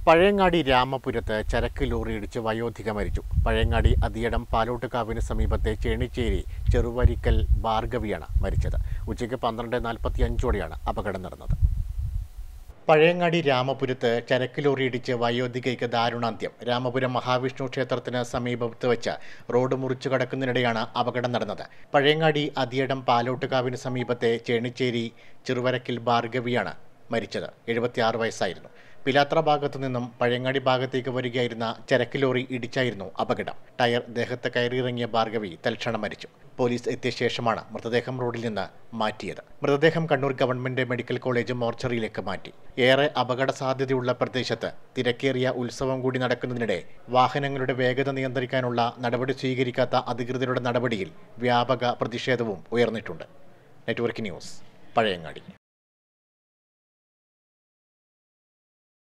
പഴയങ്ങാടി രാമപുരത്ത് ചരക്ക് ലോറി ഇടിച്ച് വയോധിക മരിച്ചു പഴയങ്ങാടി അതിയടം പാലോട്ടുകാവിന് സമീപത്തെ ചേണിച്ചേരി ചെറുവരിക്കൽ ഭാർഗവിയാണ് മരിച്ചത് ഉച്ചയ്ക്ക് പന്ത്രണ്ട് നാൽപ്പത്തി അഞ്ചോടെയാണ് അപകടം നടന്നത് പഴയങ്ങാടി രാമപുരത്ത് ചരക്ക് ലോറി ഇടിച്ച് വയോധികയ്ക്ക് ദാരുണാന്ത്യം രാമപുരം മഹാവിഷ്ണു ക്ഷേത്രത്തിന് സമീപത്ത് വെച്ച് റോഡ് മുറിച്ചു കടക്കുന്നതിനിടെയാണ് അപകടം നടന്നത് പഴയങ്ങാടി അതിയടം പാലോട്ടുകാവിന് സമീപത്തെ ചേണിച്ചേരി ചെറുവരക്കിൽ ഭാർഗവിയാണ് മരിച്ചത് എഴുപത്തിയാറ് വയസ്സായിരുന്നു പിലാത്ര ഭാഗത്തു നിന്നും പഴയങ്ങാടി ഭാഗത്തേക്ക് വരികയായിരുന്ന ചരക്ക് ലോറി ഇടിച്ചായിരുന്നു അപകടം ടയർ ദേഹത്ത് കയറിയിറങ്ങിയ ഭാർഗവി തൽക്ഷണം മരിച്ചു പോലീസ് എത്തിയ ശേഷമാണ് മൃതദേഹം റോഡിൽ നിന്ന് മാറ്റിയത് മൃതദേഹം കണ്ണൂർ ഗവൺമെന്റ് മെഡിക്കൽ കോളേജ് മോർച്ചറിയിലേക്ക് മാറ്റി ഏറെ അപകട സാധ്യതയുള്ള പ്രദേശത്ത് തിരക്കേറിയ ഉത്സവം കൂടി നടക്കുന്നതിനിടെ വാഹനങ്ങളുടെ വേഗത നിയന്ത്രിക്കാനുള്ള നടപടി സ്വീകരിക്കാത്ത അധികൃതരുടെ നടപടിയിൽ വ്യാപക പ്രതിഷേധവും ഉയർന്നിട്ടുണ്ട് നെറ്റ്വർക്ക് ന്യൂസ് പഴയങ്ങാടി